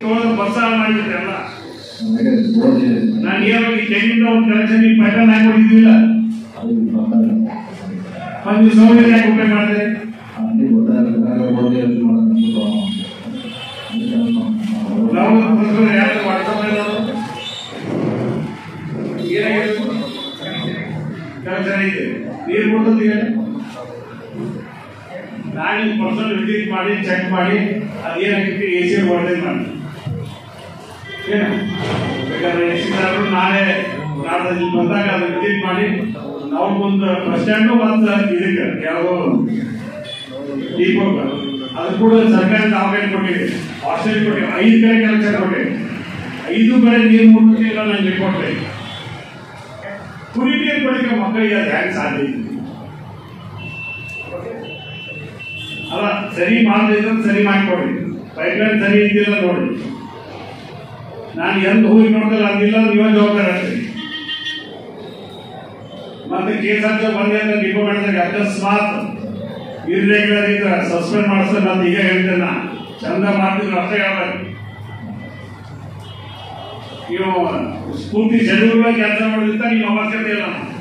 bus ಮಾಡಿಬಿಟ್ರೆ ಅಲ್ಲ ನಾನು ಏನಾಗಿ ಚೆನ್ನಿಂದ ಒಂದು ಕಲೆಕ್ಷನ್ ಪ್ಯಾಟರ್ನ್ ಹಾಕಿ ಕೊಟ್ಟಿದ್ದಿಲ್ಲ ಒಂದು ಸೌಲಭ್ಯ ಯಾಕೆ ಉಪಯೋಗ ಮಾಡಿದೆ ನಾವು ಬಸ್ಗಳು ಯಾರು ವಾಟ್ಸಪ್ ಏನಾಗಿದೆ ಕಲೆಕ್ಷನ್ ಐತೆ ನೀರು ಕೊಡ್ತದೆ ನಾನು ಪರ್ಸನಲ್ ವಿಸಿಟ್ ಮಾಡಿ ಚೆಕ್ ಮಾಡಿ ಅದೇನಾಗಿತ್ತು ಎ ಸಿ ಹೊಡೆದ ಮಾಡಿ ಏನು ಬೇಕಾದ್ರೆ ಎಷ್ಟಿದ್ರು ನಾಳೆ ನಾಳೆ ಇಲ್ಲಿ ಬಂದಾಗ ಅದು ವಿಸಿಟ್ ಮಾಡಿ ನಾವು ಒಂದು ಬಸ್ ಸ್ಟ್ಯಾಂಡು ಮತ್ತು ಇದಕ್ಕೆ ಯಾವುದೋ ದೀಪಕ್ ಅದು ಕೂಡ ಸರ್ಕಾರ ತಾವೇನು ಕೊಟ್ಟಿದೆ ಹಾಸ್ಟೆಲ್ ಕೊಟ್ಟಿದೆ ಐದು ಕಡೆ ಕೆಲಸ ಕೊಟ್ಟಿದೆ ಐದು ಕಡೆ ನೀರು ಮುಟ್ಟಿಲ್ಲ ನಂಗೆ ರಿಪೋರ್ಟ್ ಕುಡಿ ನೀರು ಕೊಡಲಿಕ್ಕೆ ಮಕ್ಕಳಿಗೆ ಅದು ಹ್ಯಾಂಗ್ ಸಾಧ್ಯ ಇದೆ ಅಲ್ಲ ಸರಿ ಮಾಡದಿದ್ರೆ ಸರಿ ಮಾಡಿಕೊಡಿ ಪೈಪ್ಲೈನ್ ಸರಿ ಇದ್ದಿಲ್ಲ ನೋಡಿ ನಾನು ಎಂದು ಹೋಗಿ ನೋಡಿದ್ರೆ ಅದಿಲ್ಲ ನೀವೇ ಜವಾಬ್ದಾರಿ ಆಗ್ತೀರಿ ಮತ್ತೆ ಕೇಸ್ ಹಾಕೋ ಬಂದೆ ಅಂತ ಡಿಪಾರ್ಟ್ಮೆಂಟ್ದಾಗ ಅಕಸ್ಮಾತ್ ಇರ್ರೆಗ್ಯುಲರ್ ಇದ್ರೆ ಸಸ್ಪೆಂಡ್ ಮಾಡಿಸ್ತಾರೆ ನಾನು ಈಗ ಹೇಳ್ತೇನೆ ನಾ ಚಂದ ಮಾಡ್ತಿದ್ರು ಅಷ್ಟೇ ಹೇಳ್ಬೇಕು ನೀವು ಸ್ಫೂರ್ತಿ ಶೆಡ್ಯೂಲ್ ಕೆಲಸ ಮಾಡಿದ್ರೆ ನಿಮ್ಮ ಅವಶ್ಯಕತೆ ಇಲ್ಲ